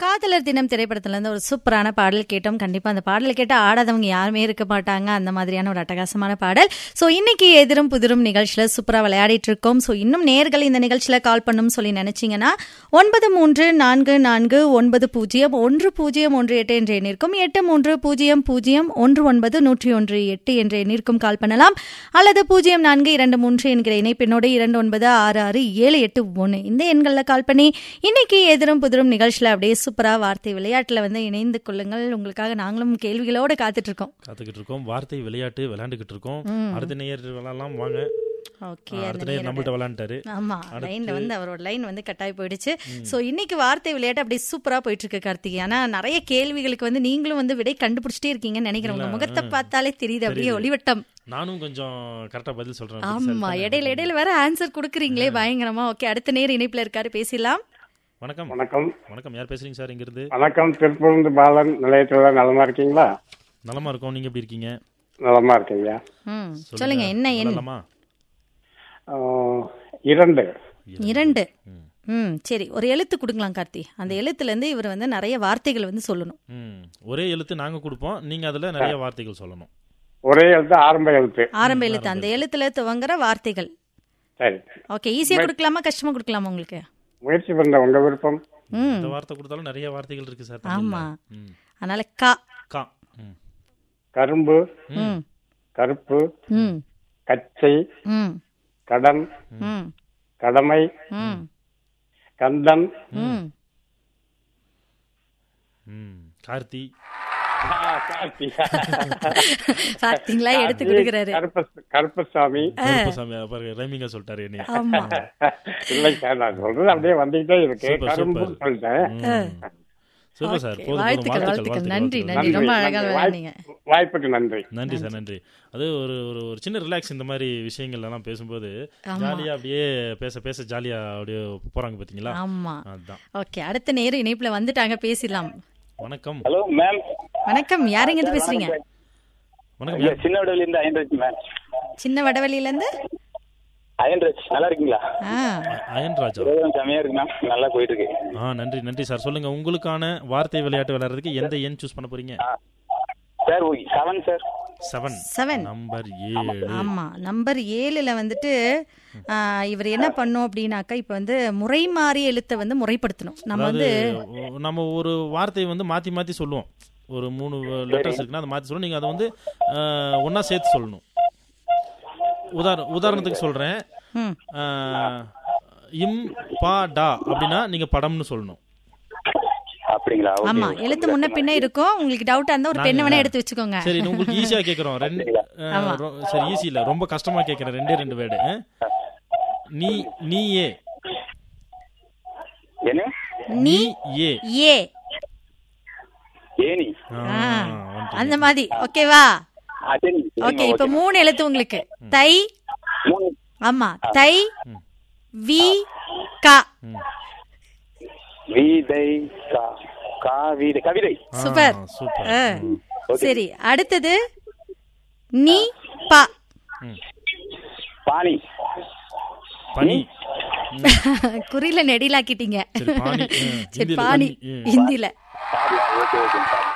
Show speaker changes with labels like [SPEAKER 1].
[SPEAKER 1] காதலர் தினம் திரைப்படத்துல இருந்து ஒரு சூப்பரான பாடல் கேட்டோம் கண்டிப்பா அந்த பாடல் கேட்ட ஆடாதவங்க யாருமே இருக்க மாட்டாங்க அந்த மாதிரியான ஒரு அட்டகாசமான பாடல் சோ இன்னைக்கு எதிரும் புதிரும் நிகழ்ச்சியில சூப்பரா விளையாடிட்டு இருக்கோம் சோ இன்னும் நேர்கள் இந்த நிகழ்ச்சியில கால் பண்ணும் சொல்லி நினைச்சீங்கன்னா ஒன்பது மூன்று நான்கு நான்கு ஒன்பது பூஜ்ஜியம் ஒன்று பூஜ்ஜியம் ஒன்று எட்டு என்ற எண்ணிற்கும் எட்டு மூன்று பூஜ்ஜியம் பூஜ்ஜியம் ஒன்று ஒன்பது நூற்றி ஒன்று எட்டு என்ற எண்ணிற்கும் கால் பண்ணலாம் அல்லது பூஜ்ஜியம் நான்கு இரண்டு மூன்று என்கிற இணைப்பினோடு இரண்டு ஒன்பது ஆறு ஆறு ஏழு எட்டு ஒன்று இந்த எண்களில் கால் பண்ணி இன்னைக்கு எதிரும் புதிரும் நிகழ்ச்சியில் அப்படியே சூப்பரா வார்த்தை விளையாட்டுல வந்து இணைந்து கொள்ளுங்கள் உங்களுக்காக நாங்களும் கேள்விகளோட காத்துட்டு இருக்கோம்
[SPEAKER 2] காத்துக்கிட்டு இருக்கோம் வார்த்தை விளையாட்டு விளையாண்டுக்கிட்டு இருக்கோம் அடுத்த நேயர் விளையாடலாம் வாங்க
[SPEAKER 1] ஓகே
[SPEAKER 2] அடுத்த நேயர் நம்மள்ட்ட விளையாண்டாரு
[SPEAKER 1] ஆமா லைன்ல வந்து அவரோட லைன் வந்து கட்டாயி போயிடுச்சு சோ இன்னைக்கு வார்த்தை விளையாட்டு அப்படியே சூப்பரா போயிட்டு இருக்கு கார்த்திகை ஆனா நிறைய கேள்விகளுக்கு வந்து நீங்களும் வந்து விடை கண்டுபிடிச்சிட்டே இருக்கீங்கன்னு நினைக்கிறேன் உங்க முகத்தை பார்த்தாலே தெரியுது அப்படியே ஒளிவட்டம்
[SPEAKER 2] நானும் கொஞ்சம் கரெக்டா பதில் சொல்றேன்
[SPEAKER 1] ஆமா இடையில இடையில வேற ஆன்சர் கொடுக்குறீங்களே பயங்கரமா ஓகே அடுத்த நேர் இணைப்புல இருக்காரு பேசலாம்
[SPEAKER 2] வணக்கம்
[SPEAKER 3] வணக்கம்
[SPEAKER 2] வணக்கம் யார் பேசுறீங்க சார் இங்கிருந்து
[SPEAKER 3] வணக்கம் திருப்பூர்ந்து பாலன் நிலையத்துல நலமா இருக்கீங்களா
[SPEAKER 2] நலமா இருக்கோம் நீங்க எப்படி இருக்கீங்க
[SPEAKER 3] நலமா இருக்கீங்க
[SPEAKER 1] ம் சொல்லுங்க என்ன எண்
[SPEAKER 2] நலமா
[SPEAKER 3] ஆஹ், இரண்டு
[SPEAKER 1] இரண்டு ம் சரி ஒரு எழுத்து கொடுக்கலாம் கார்த்தி அந்த எழுத்துல இருந்து இவர் வந்து நிறைய வார்த்தைகள் வந்து சொல்லணும்
[SPEAKER 2] ம் ஒரே எழுத்து நாங்க கொடுப்போம் நீங்க அதுல நிறைய வார்த்தைகள் சொல்லணும்
[SPEAKER 3] ஒரே எழுத்து ஆரம்ப எழுத்து
[SPEAKER 1] ஆரம்ப எழுத்து அந்த எழுத்துல துவங்குற வார்த்தைகள்
[SPEAKER 3] சரி
[SPEAKER 1] ஓகே ஈஸியா கொடுக்கலாமா கஷ்டமா கொடுக்கலாமா உங்களுக்கு
[SPEAKER 3] முயற்சி பண்ண உங்க விருப்பம்
[SPEAKER 1] ம்
[SPEAKER 2] இந்த வார்த்தை கொடுத்தாலும் நிறைய வார்த்தைகள் இருக்கு சார்
[SPEAKER 1] ஆமா
[SPEAKER 2] தமிழ்ல. ம்.
[SPEAKER 1] அதனால கா
[SPEAKER 2] கா ம்.
[SPEAKER 3] கரும்பு
[SPEAKER 1] ம்
[SPEAKER 3] கருப்பு
[SPEAKER 1] ம்
[SPEAKER 3] கச்சை
[SPEAKER 1] ம்
[SPEAKER 3] கடன்
[SPEAKER 1] ம்
[SPEAKER 3] கடமை
[SPEAKER 1] ம்
[SPEAKER 3] கந்தன்
[SPEAKER 1] ம்
[SPEAKER 2] ம் கார்த்தி
[SPEAKER 1] பாத்தீங்களா எடுத்து கொடுக்குறாரு
[SPEAKER 3] கருப்ப கருப்பசாமி
[SPEAKER 2] கருப்பசாமி பாருங்க ரைமிங்கா சொல்லிட்டாரு என்னைய
[SPEAKER 1] ஆமா
[SPEAKER 3] இல்லை சார் நான் சொல்றது அப்படியே வந்துகிட்டே இருக்கு
[SPEAKER 2] சூப்பர்,
[SPEAKER 3] கரும்பு
[SPEAKER 2] சூப்பர்.
[SPEAKER 3] சொல்லிட்டேன்
[SPEAKER 2] சூப்பர் சார்
[SPEAKER 1] Okay,
[SPEAKER 2] போதும், போதும்
[SPEAKER 1] வாழ்த்துக்கள்
[SPEAKER 2] வாழ்த்துக்கள்
[SPEAKER 1] வாழ்த்துக்கள் நன்றி
[SPEAKER 2] வாழ்த்துக்கள்
[SPEAKER 1] நன்றி ரொம்ப
[SPEAKER 3] நன்றி,
[SPEAKER 1] அழகா
[SPEAKER 3] நன்றி.
[SPEAKER 1] விளையாடுங்க
[SPEAKER 3] வாய்ப்பு- வாய்ப்புக்கு நன்றி
[SPEAKER 2] நன்றி சார் நன்றி அது ஒரு ஒரு ஒரு சின்ன ரிலாக்ஸ் இந்த மாதிரி விஷயங்கள் எல்லாம் பேசும்போது ஜாலியா அப்படியே பேச பேச ஜாலியா அப்படியே போறாங்க பாத்தீங்களா
[SPEAKER 1] ஆமா
[SPEAKER 2] அதுதான்
[SPEAKER 1] ஓகே அடுத்த நேரம் இணைப்புல வந்துட்டாங்க பேசலாம்
[SPEAKER 2] வணக்கம்
[SPEAKER 4] ஹலோ மேம்
[SPEAKER 1] வணக்கம் யாருங்க இருந்து பேசுறீங்க
[SPEAKER 2] வணக்கம்
[SPEAKER 4] ஐயா சின்ன விடவில இருந்து அயன்ராஜ் மேம்
[SPEAKER 1] சின்ன வடவழியில இருந்து
[SPEAKER 4] அயன்ராஜ் நல்லா இருக்கீங்களா
[SPEAKER 1] ஆ
[SPEAKER 2] அயன் ராஜா
[SPEAKER 4] விரோதம் செமையா இருக்கு மேம் நல்லா போயிட்டு இருக்கு
[SPEAKER 2] ஆ நன்றி நன்றி சார் சொல்லுங்க உங்களுக்கான வார்த்தை விளையாட்டு விளையாடுறதுக்கு எந்த எண் சூஸ் பண்ண போறீங்க
[SPEAKER 4] sir seven sir
[SPEAKER 2] seven
[SPEAKER 1] seven
[SPEAKER 2] number ஏழு
[SPEAKER 1] ஆமா நம்பர் ஏழுல வந்துட்டு ஆ, இவர் என்ன பண்ணோம் அப்படின்னாக்கா இப்ப வந்து முறை மாறி எழுத்தை வந்து முறைப்படுத்தணும் நம்ம
[SPEAKER 2] அதாவது
[SPEAKER 1] வந்து
[SPEAKER 2] நம்ம ஒரு வார்த்தையை வந்து மாத்தி மாத்தி சொல்லுவோம் ஒரு மூணு லெட்டர்ஸ் இருக்குன்னா அதை மாத்தி சொல்லுவோம் நீங்க அதை வந்து ஆஹ், ஒண்ணா சேர்த்து சொல்லணும் உதாரண உதாரணத்துக்கு சொல்றேன்
[SPEAKER 1] ம்
[SPEAKER 2] ஆஹ், இம் பா டா அப்படின்னா நீங்க படம்னு சொல்லணும்
[SPEAKER 4] அப்படிங்களா ஓகே
[SPEAKER 1] ஆமா எழுத்து முன்ன பின்ன இருக்கும் உங்களுக்கு டவுட்டா இருந்தா ஒரு பெண்ணை வேணா எடுத்து வச்சுக்கோங்க
[SPEAKER 2] சரி நான் உங்களுக்கு ஈஸியா கேக்குறோம் ரெண்டு ஆஹ், ரொ- சரி ஈஸி இல்ல ரொம்ப கஷ்டமா கேக்குறேன் ரெண்டே ரெண்டு வேர்டு நீ நீ ஏ
[SPEAKER 4] என்ன
[SPEAKER 1] நீ
[SPEAKER 2] ஏ
[SPEAKER 1] ஏ
[SPEAKER 4] ஏனி
[SPEAKER 2] ஆ,
[SPEAKER 1] ஆ,
[SPEAKER 2] வந்துட்டீங்க.
[SPEAKER 1] அந்த மாதிரி ஓகேவா
[SPEAKER 4] ஆ, சரி
[SPEAKER 1] ஓகே இப்ப மூணு எழுத்து உங்களுக்கு தை
[SPEAKER 4] மூணு
[SPEAKER 1] ஆமா தை
[SPEAKER 2] ம்.
[SPEAKER 1] வி கா
[SPEAKER 2] ம்.
[SPEAKER 4] வீதை கா காவிதை கவிதை
[SPEAKER 2] ஆ,
[SPEAKER 1] சூப்பர்
[SPEAKER 2] சூப்பர்
[SPEAKER 1] ஆ.
[SPEAKER 2] ம்.
[SPEAKER 1] சரி அடுத்தது நீ பா
[SPEAKER 4] பானி
[SPEAKER 2] பனி
[SPEAKER 1] குறியில நெடிலாக்கிட்டீங்க
[SPEAKER 2] சரி பானி ம்.
[SPEAKER 1] சரி
[SPEAKER 2] ஹிந்தில
[SPEAKER 1] பாணி
[SPEAKER 2] பனி, ம்.
[SPEAKER 1] ஹிந்தில
[SPEAKER 4] பாடி ஓகே ஓகே